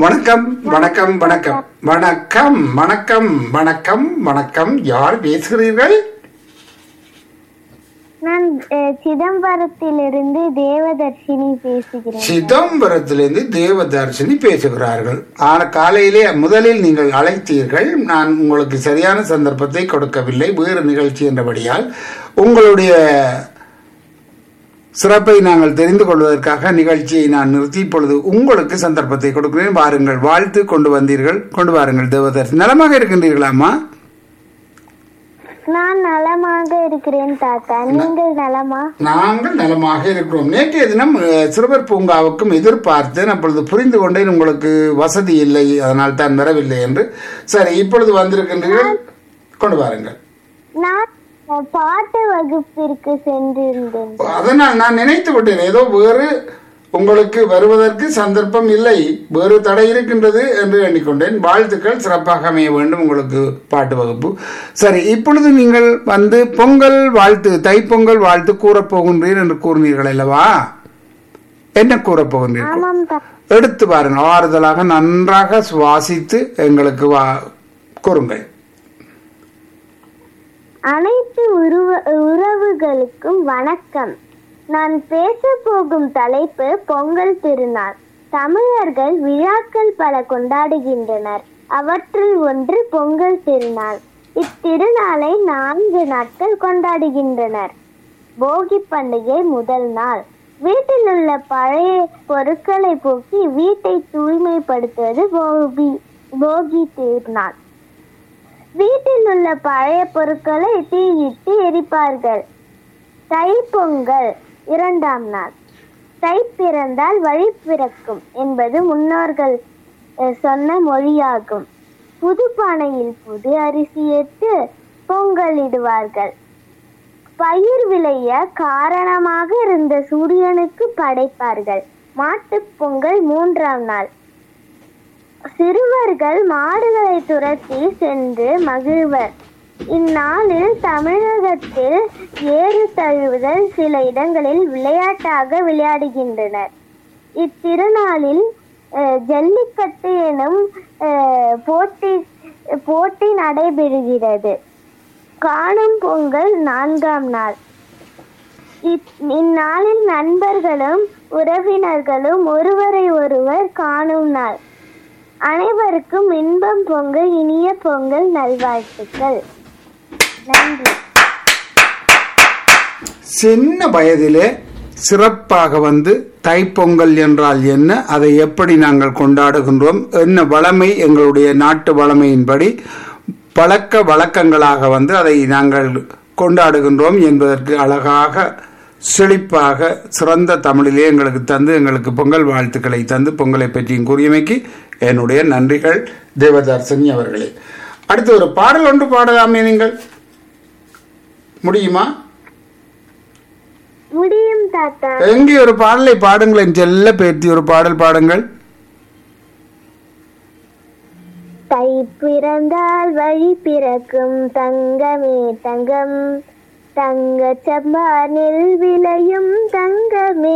வணக்கம் வணக்கம் வணக்கம் வணக்கம் வணக்கம் வணக்கம் வணக்கம் யார் பேசுகிறீர்கள் நான் அஹ், சிதம்பரத்திலிருந்து தேவதர்ஷினி பேசுகிறேன் சிதம்பரத்திலிருந்து தேவதர்ஷினி பேசுகிறார்கள் ஆன காலையிலே முதலில் நீங்கள் அழைத்தீர்கள் நான் உங்களுக்கு சரியான சந்தர்ப்பத்தை கொடுக்கவில்லை வேறு நிகழ்ச்சி என்றபடியால் உங்களுடைய சிறப்பை நாங்கள் தெரிந்து கொள்வதற்காக நிகழ்ச்சியை நான் நிறுத்தி இப்பொழுது உங்களுக்கு சந்தர்ப்பத்தை கொடுக்கிறேன் வாருங்கள் வாழ்த்து கொண்டு வந்தீர்கள் கொண்டு வாருங்கள் தேவதர்ஷினி நலமாக இருக்கின்றீர்களாமா நான் நலமாக இருக்கிறேன் தாத்தா நீங்கள் நலமா நாங்கள் நலமாக இருக்கிறோம் நேற்றைய தினம் அஹ், சிறுவர் பூங்காவுக்கும் எதிர்பார்த்தேன் அப்பொழுது புரிந்து கொண்டேன் உங்களுக்கு வசதி இல்லை அதனால் தான் வரவில்லை என்று சரி இப்பொழுது வந்திருக்கின்றீர்கள் கொண்டு வாருங்கள் நான் அஹ், பாட்டு வகுப்பிற்கு சென்றிருந்தேன் அதனால் நான் நினைத்து விட்டேன் ஏதோ வேறு உங்களுக்கு வருவதற்கு சந்தர்ப்பம் இல்லை வேறு தடை இருக்கின்றது என்று எண்ணிக்கொண்டேன் வாழ்த்துக்கள் சிறப்பாக அமைய வேண்டும் உங்களுக்கு பாட்டு வகுப்பு சரி இப்பொழுது நீங்கள் வந்து பொங்கல் வாழ்த்து தைப்பொங்கல் வாழ்த்து கூறப் போகின்றீர் என்று கூறினீர்கள் அல்லவா என்ன கூறப் போகின்றீர்கள் ஆமாம் தா எடுத்து பாருங்கள் ஆறுதலாக நன்றாக சுவாசித்து எங்களுக்கு வா கூறுங்கள் அனைத்து உருவ உறவுகளுக்கும் வணக்கம் நான் பேச போகும் தலைப்பு பொங்கல் திருநாள் தமிழர்கள் விழாக்கள் பல கொண்டாடுகின்றனர் அவற்றில் ஒன்று பொங்கல் திருநாள் இத்திருநாளை நான்கு நாட்கள் கொண்டாடுகின்றனர் போகி பண்டிகை முதல் நாள் வீட்டில் உள்ள பழைய பொருட்களை போக்கி வீட்டை தூய்மைப்படுத்துவது போகி போகி திருநாள் வீட்டில் உள்ள பழைய பொருட்களை தீயிட்டு எரிப்பார்கள் தைப்பொங்கல் இரண்டாம் நாள் தை பிறந்தால் வழி பிறக்கும் என்பது முன்னோர்கள் அஹ், சொன்ன மொழியாகும் புது பானையில் புது அரிசி ஏற்று பொங்கலிடுவார்கள் பயிர் விளைய காரணமாக இருந்த சூரியனுக்கு படைப்பார்கள் மாட்டுப் பொங்கல் மூன்றாம் நாள் சிறுவர்கள் மாடுகளை துரத்தி சென்று மகிழ்வர் இந்நாளில் தமிழகத்தில் ஏறு தழுவுதல் சில இடங்களில் விளையாட்டாக விளையாடுகின்றனர் இத்திருநாளில் அஹ், ஜல்லிக்கட்டு எனும் அஹ், போட்டி போட்டி நடைபெறுகிறது காணும் பொங்கல் நான்காம் நாள் இத்- இந்நாளில் நண்பர்களும் உறவினர்களும் ஒருவரை ஒருவர் காணும் நாள் அனைவருக்கும் இன்பம் பொங்கல் இனிய பொங்கல் நல்வாழ்த்துக்கள் நன்றி சின்ன வயதிலே சிறப்பாக வந்து தைப்பொங்கல் என்றால் என்ன அதை எப்படி நாங்கள் கொண்டாடுகின்றோம் என்ன வளமை எங்களுடைய நாட்டு வளமையின்படி பழக்க வழக்கங்களாக வந்து அதை நாங்கள் கொண்டாடுகின்றோம் என்பதற்கு அழகாக செழிப்பாக சிறந்த தமிழிலே எங்களுக்கு தந்து எங்களுக்கு பொங்கல் வாழ்த்துக்களை தந்து பொங்கலை பற்றியும் கூறியமைக்கு என்னுடைய நன்றிகள் தேவதர்சனி அவர்களே அடுத்து ஒரு பாடல் ஒன்று பாடலாமே நீங்கள் முடியுமா முடியும் தாத்தா எங்கே ஒரு பாடலை பாடுங்களேன் செல்ல பேர்த்தி ஒரு பாடல் பாடுங்கள் தை பிறந்தால் வழி பிறக்கும் தங்கமே தங்கம் தங்க சம்பா நெல் விளையும் தங்கமே